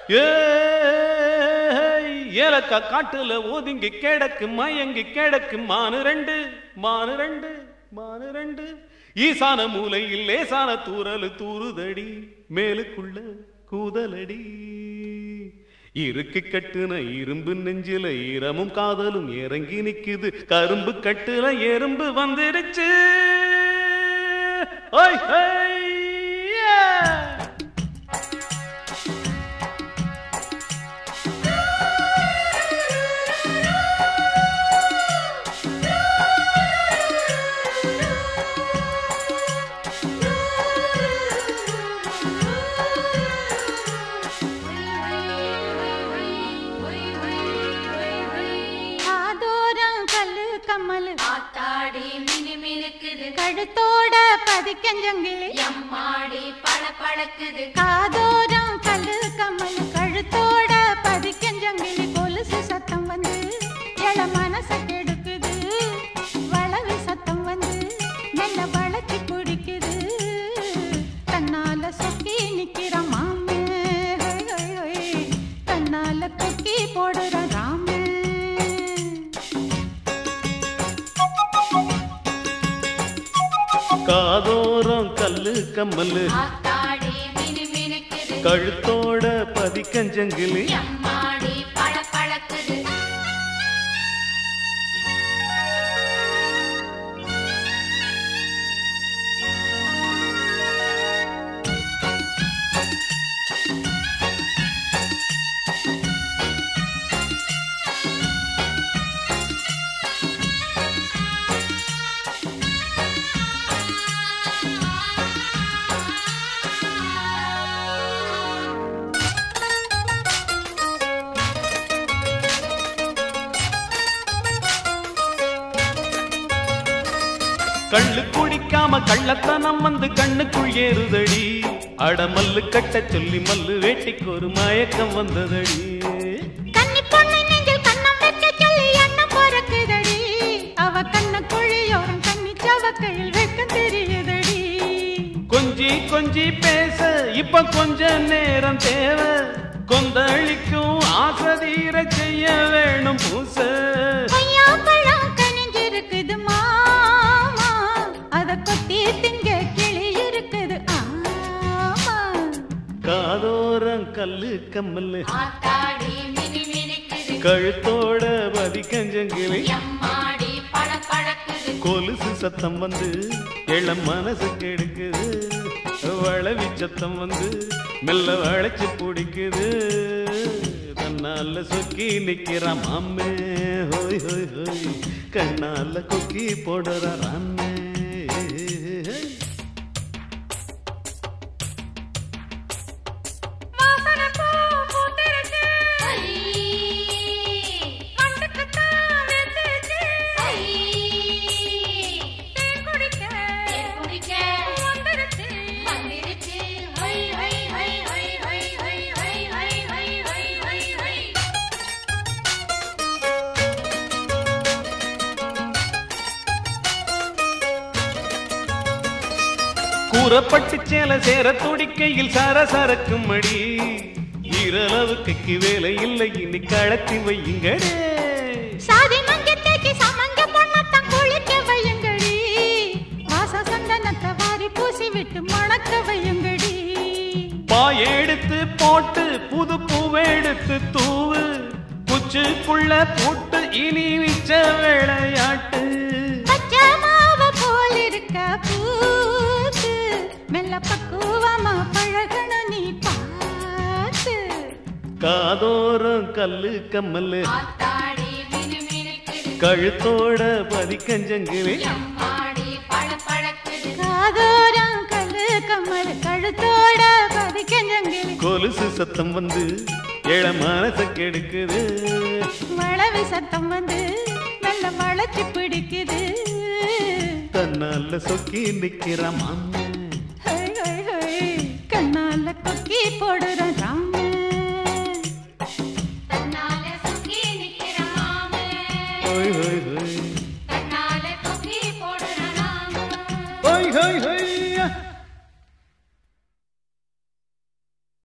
ஏய், ஏலக்கா காட்டுல ஒதுங்கி கிடக்கு மயங்கி கிடக்கு மானு ரெண்டு மானு ரெண்டு மானு ரெண்டு ஈசான மூலையில் லேசான தூறல் தூறுதடி மேலுக்குள்ள கூதலடி இருக்கு கட்டுன இரும்பு நெஞ்சில ஈரமும் காதலும் இறங்கி நிக்குது கரும்பு கட்டுல எறும்பு வந்துருச்சு ஓய், ஹை, யா. ஆதோரம் கல்லு கம்மலு ஆத்தாடி மினு மினுக்குது கழுத்தோட பதிக்கஞ்சங்கிலி எம்மாடி பள பழக்குது காதோரம் கல்லு கம்மலு கழுத்தோட பதிக்கஞ்சங்கிலி கொலுசு சத்தம் வந்து எழ மனச கெடுக்குது வளவி சத்தம் வந்து நல்ல வளர்ச்சி குடிக்குது தன்னால சொக்கி நிக்கிற மாமே ஹொய், ஹொய், ஹொய். தன்னால கொக்கி போடுற ராமே காதோரம் கல்லு கம்மலு ஆத்தாடி மினு மினுக்குது கழுத்தோட பதிக்கஞ்சங்கிலி எம்மாடி பள பழக்குது கள்ளு குடிக்காம கள்ளத்தனம் வந்து கண்ணுக்குள் ஏறுதடி அடமல்லு கட்ட சொல்லி மல்லு வேட்டிக்கு ஒரு மயக்கம் வந்ததடி கன்னி பொண்ணு நெஞ்சில் கண்ணம் வைக்க சொல்லி எண்ணம் பொறக்குதடி அவ கண்ண குழியோரம் கண்ணி சவக்கையில் வைக்க தெரியுதடி கொஞ்சி கொஞ்சி பேச இப்ப கொஞ்ச நேரம் தேவை கொந்தளிக்கும் ஆசதீர செய்ய வேணும் பூச கொய்யா பழம் கனிஞ்சிருக்குது மாமா அத கொத்தி திங்க கிளி இருக்குது ஆமா காதோரம் கல்லு கம்மல்லு ஆத்தாடி மினு மினுக்குது கழுத்தோட பதிக்கஞ்சங்கிலி எம்மாடி பள பழக்குது கொலுசு சத்தம் வந்து இளம் மனசு கெடுக்குது வளவி சத்தம் வந்து மெல்ல வளைச்சு பிடிக்குது தன்னால சொக்கி நிக்கிறான் மாமே ஹோய் ஹோய் ஹோய் கண்ணால கொக்கி போடுற ராமே வாசனை பூ பூத்திருக்கு ஐ, மண்டுக்குத்தான் வெந்துச்சு ஐ, தேன் குடிக்க தேன் குடிக்க வந்துருச்சு வந்துருச்சு ஹை ஹை ஹை ஹை ஹை ஹை ஹை ஹை ஹை ஹை ஹை ஹை கூறப்பட்டு சேல சேர துடிக்கையில் சரசரக்கும் மடி இரளவு கைக்கு வேலை இல்லை இன்னி கழத்தி வையுங்கடே சாதி மங்க தேக்கி சமங்க பொண்ணத்தான் குளிக்க வையுங்கடி வாச சந்தனத்தை வாரி பூசி விட்டு மணக்க வையுங்கடி பாய் எடுத்து போட்டு புது பூவெடுத்து தூவு குச்சுக்குள்ள போட்டு இனி விச்ச விளையாட்டு பச்சை மாவு போல் இருக்க பூத்து மெல்ல பக்குவமா பழகணும் நீ பார்த்து காதோரம் கல்லு கம்மல்லு ஆத்தாடி மினு மினுக்குது கழுத்தோட பதிக்கஞ்சங்கிலி எம்மாடி பள பழக்குது காதோரம் கல்லு கம்மல் கழுத்தோட பதிக்கஞ்சங்கிலி கொலுசு சத்தம் வந்து இள மனச கெடுக்குது மழவி சத்தம் வந்து மெல்ல வளைச்சு பிடிக்குது தன்னால சொக்கி நிக்கிற மாமே ஹை, ஹை, ஹை. கண்ணால கொக்கி போடு